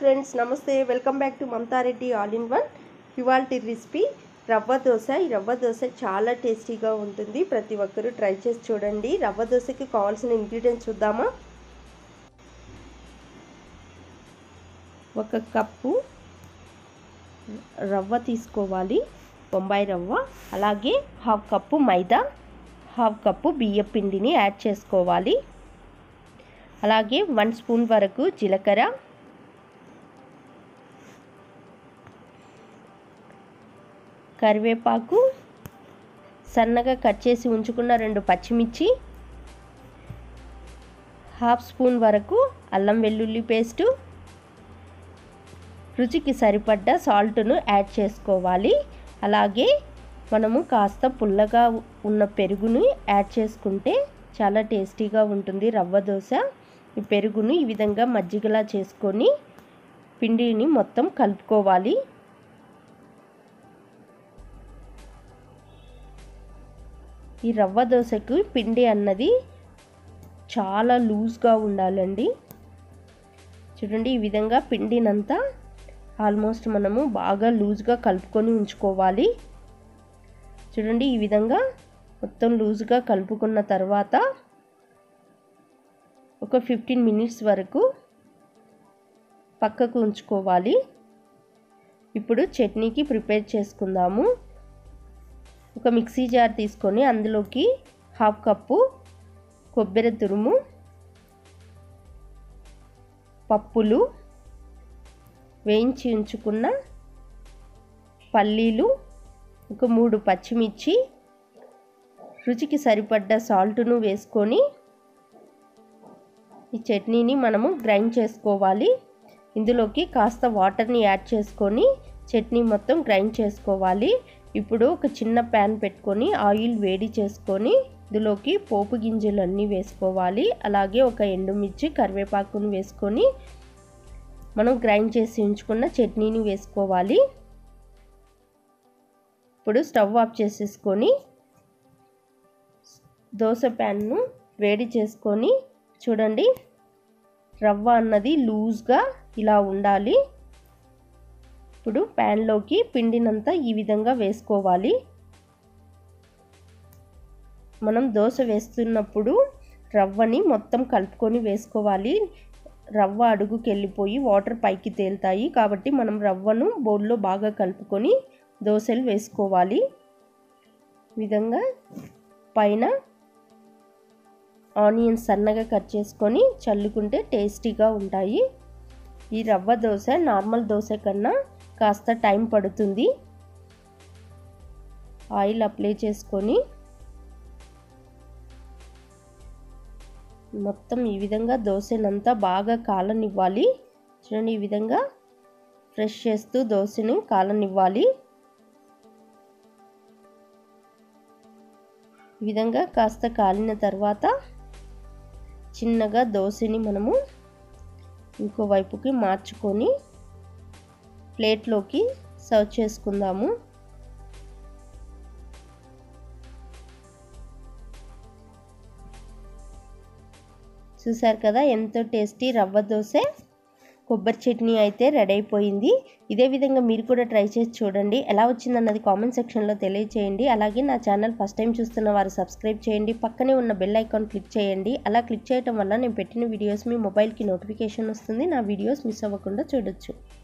friends నమస్తే welcome back to Mamatha Reddy all in one ఇవాళ recipe rava dosa ఈ రవ్వ దోశ చాలా టేస్టీగా ఉంటుంది ప్రతి ఒక్కరూ ట్రై చేసి చూడండి రవ్వ దోశకి కావాల్సిన ఇంగ్రీడియంట్స్ చూద్దామా ఒక కప్పు రవ్వ తీసుకోవాలి బొంబాయి రవ్వ అలాగే half cup maida half cup బియ్య పిండిని యాడ్ చేసుకోవాలి అలాగే వన్ స్పూన్ వరకు జీలకర్ర కరివేపాకు సన్నగా కట్ చేసి ఉంచుకున్న రెండు పచ్చిమిర్చి హాఫ్ స్పూన్ వరకు అల్లం వెల్లుల్లి పేస్టు రుచికి సరిపడ్డ సాల్ట్ను యాడ్ చేసుకోవాలి అలాగే మనము కాస్త పుల్లగా ఉన్న పెరుగుని యాడ్ చేసుకుంటే చాలా టేస్టీగా ఉంటుంది రవ్వ దోశ ఈ పెరుగును ఈ విధంగా మజ్జిగలా చేసుకొని పిండిని మొత్తం కలుపుకోవాలి ఈ రవ్వ దోశకు పిండి అన్నది చాలా లూజ్గా ఉండాలండి చూడండి ఈ విధంగా పిండినంతా ఆల్మోస్ట్ మనము బాగా లూజ్గా కలుపుకొని ఉంచుకోవాలి చూడండి ఈ విధంగా మొత్తం లూజ్గా కలుపుకున్న తర్వాత ఒక ఫిఫ్టీన్ మినిట్స్ వరకు పక్కకు ఉంచుకోవాలి ఇప్పుడు చట్నీకి ప్రిపేర్ చేసుకుందాము ఒక మిక్సీ జార్ తీసుకొని అందులోకి హాఫ్ కప్పు కొబ్బరి తురుము పప్పులు వేయించి ఉంచుకున్న పల్లీలు ఒక మూడు పచ్చిమిర్చి రుచికి సరిపడ్డ సాల్ట్ను వేసుకొని ఈ చట్నీని మనము గ్రైండ్ చేసుకోవాలి ఇందులోకి కాస్త వాటర్ని యాడ్ చేసుకొని చట్నీ మొత్తం గ్రైండ్ చేసుకోవాలి ఇప్పుడు ఒక చిన్న ప్యాన్ పెట్టుకొని ఆయిల్ వేడి చేసుకొని ఇందులోకి పోపు గింజలు అన్నీ వేసుకోవాలి అలాగే ఒక ఎండుమిర్చి కరివేపాకును వేసుకొని మనం గ్రైండ్ చేసి ఉంచుకున్న చట్నీని వేసుకోవాలి ఇప్పుడు స్టవ్ ఆఫ్ చేసేసుకొని దోశ ప్యాన్ను వేడి చేసుకొని చూడండి రవ్వ అన్నది లూజ్గా ఇలా ఉండాలి ఇప్పుడు ప్యాన్లోకి పిండినంతా ఈ విధంగా వేసుకోవాలి మనం దోశ వేస్తున్నప్పుడు రవ్వని మొత్తం కలుపుకొని వేసుకోవాలి రవ్వ అడుగుకి వెళ్ళిపోయి వాటర్ పైకి తేలుతాయి కాబట్టి మనం రవ్వను బౌల్లో బాగా కలుపుకొని దోశలు వేసుకోవాలి విధంగా పైన ఆనియన్స్ సన్నగా కట్ చేసుకొని చల్లుకుంటే టేస్టీగా ఉంటాయి ఈ రవ్వ దోశ నార్మల్ దోశ కన్నా కాస్త టైం పడుతుంది ఆయిల్ అప్లై చేసుకొని మొత్తం ఈ విధంగా దోశనంతా బాగా కాలనివ్వాలి చూడండి ఈ విధంగా ఫ్రెష్ చేస్తూ దోశని కాలనివ్వాలి ఈ విధంగా కాస్త కాలిన తర్వాత చిన్నగా దోశని మనము ఇంకో వైపుకి మార్చుకొని ప్లేట్లోకి సర్వ్ చేసుకుందాము చూసారు కదా ఎంతో టేస్టీ రవ్వ దోశ కొబ్బరి చట్నీ అయితే రెడీ అయిపోయింది ఇదే విధంగా మీరు కూడా ట్రై చేసి చూడండి ఎలా వచ్చిందన్నది కామెంట్ సెక్షన్లో తెలియచేయండి అలాగే నా ఛానల్ ఫస్ట్ టైం చూస్తున్న వారు సబ్స్క్రైబ్ చేయండి పక్కనే ఉన్న బెల్ ఐకాన్ క్లిక్ చేయండి అలా క్లిక్ చేయడం వల్ల నేను పెట్టిన వీడియోస్ మీ మొబైల్కి నోటిఫికేషన్ వస్తుంది నా వీడియోస్ మిస్ అవ్వకుండా చూడొచ్చు